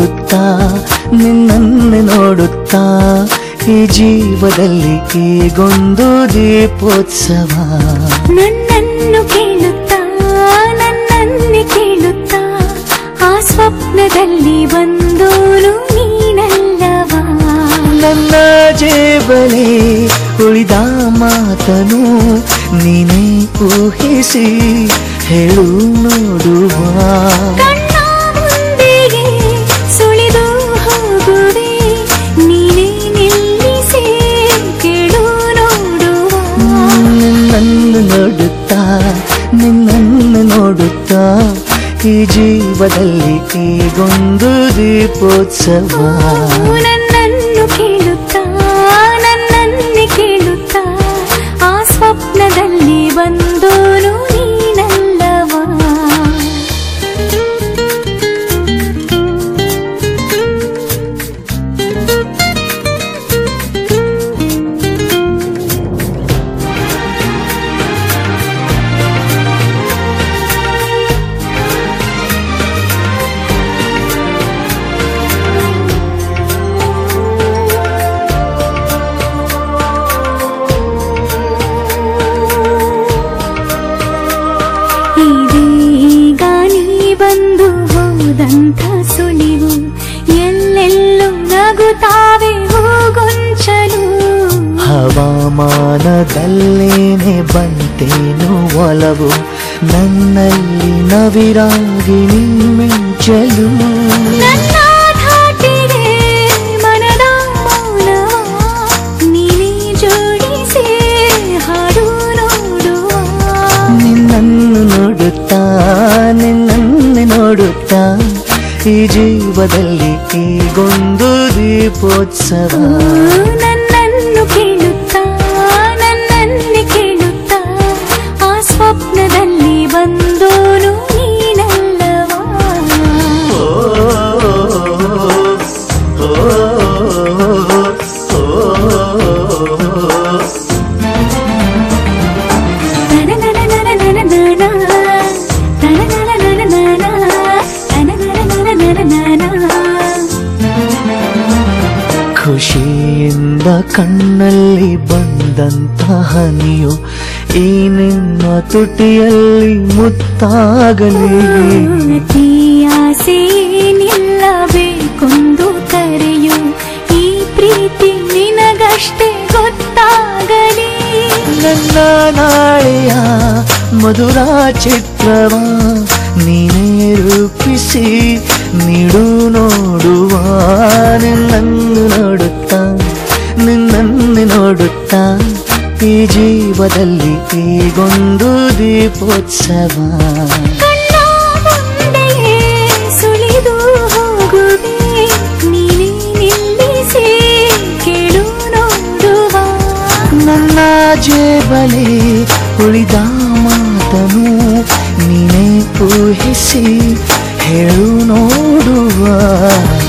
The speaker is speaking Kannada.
ನೋಡುತ್ತಾ ನಿನ್ನನ್ನು ನೋಡುತ್ತಾ ಈ ಜೀವದಲ್ಲಿ ಈಗೊಂದು ದೀಪೋತ್ಸವ ನನ್ನನ್ನು ಕೇಳುತ್ತಾ ನನ್ನನ್ನೇ ಕೇಳುತ್ತಾ ಆ ಸ್ವಪ್ನದಲ್ಲಿ ಬಂದೋನು ನೀನಲ್ಲವಾ ನನ್ನ ಜೇಬಲಿ ಉಳಿದ ಮಾತನು ನೀನೇ ಊಹಿಸಿ ಹೇಳು ನೋಡುವ ಕಣ್ಣ ಮುಂದೆಗೆ ಸುಳಿದು ಹೋಗುವೆ ನೀನೇ ನಿಲ್ಲಿಸಿ ಕೇಳು ನೋಡುವ ನಿನ್ನನ್ನು ನೋಡುತ್ತಾ ನಿನ್ನನ್ನು ನೋಡುತ್ತಾ ಈ ಜೀವದಲ್ಲಿ ಈಗೊಂದು ದೀಪೋತ್ಸವ ನನ್ನನ್ನು ಕೇಳುತ್ತಾ ನನ್ನನ್ನೇ ಕೇಳುತ್ತಾ ಆ ಸ್ವಪ್ನದಲ್ಲಿ ಬಂದೋನು ನೀನಲ್ಲವಾ ಇದೀಗ ನೀ ಬಂದು ಹೋದಂಥ ಸುಳಿವು ಎಲ್ಲೆಲ್ಲೂ ನಗುತ್ತಾವೆ ಹೂಗೊಂಚಲು ಹವಾಮಾನದಲ್ಲೇನೆ ಬಂತೇನು ಒಲವು ನನ್ನಲ್ಲಿ ನವಿರಾಗಿ ನೀ ಮಿಂಚಲು ನನ್ನ ಧಾಟಿಗೆ ಮನದ ಮೌನವ ನೀನೇ ಜೋಡಿಸಿ ಹಾಡು ನೋಡುವ ನಿನ್ನನ್ನು ನೋಡುತ್ತಾ ನಿನ್ನನ್ನು ನೋಡುತ್ತಾ ಈ ಜೀವದಲ್ಲಿ ಈಗೊಂದು ದೀಪೋತ್ಸವ ನನ್ನನ್ನು ಕೇಳುತ್ತಾ ನನ್ನನ್ನೇ ಕೇಳುತ್ತಾ ಆ ಸ್ವಪ್ನದಲ್ಲಿ ಬಂದೋನು ನೀನಲ್ಲವಾ ಖುಷಿಯಿಂದ ಕಣ್ಣಲ್ಲಿ ಬಂದಂತ ಹನಿಯು ಈ ನಿನ್ನ ತುಟಿಯಲ್ಲಿ ಮುತ್ತಾಗಲಿ ಆಸೆ ನಿಲ್ಲಬೇಕೊಂದು ಕರೆಯು ಈ ಪ್ರೀತಿ ನಿನಗಷ್ಟೇ ಗೊತ್ತಾಗಲಿ ನನ್ನ ನಾಳೆಯ ಮಧುರ ಚಿತ್ರವ ನೀನೇ ರೂಪಿಸಿ ನೀಡು ನೋಡುವ ನಿನ್ನನ್ನು ನೋಡುತ್ತಾ ನಿನ್ನನ್ನು ನೋಡುತ್ತಾ ಈ ಜೀವದಲ್ಲಿ ಈಗೊಂದು ದೀಪೋತ್ಸವ ಕಣ್ಣ ಮುಂದೆಯೇ ಸುಳಿದು ಹೋಗುವೆ ನೀನೇ ನಿಲ್ಲಿಸಿ ಕೇಳು ನೋಡುವ ನನ್ನ ಜೇಬಲಿ ಉಳಿದ ಮಾತನು ನೀನೇ ಊಹಿಸಿ ಹೇಳು ನೋಡುವ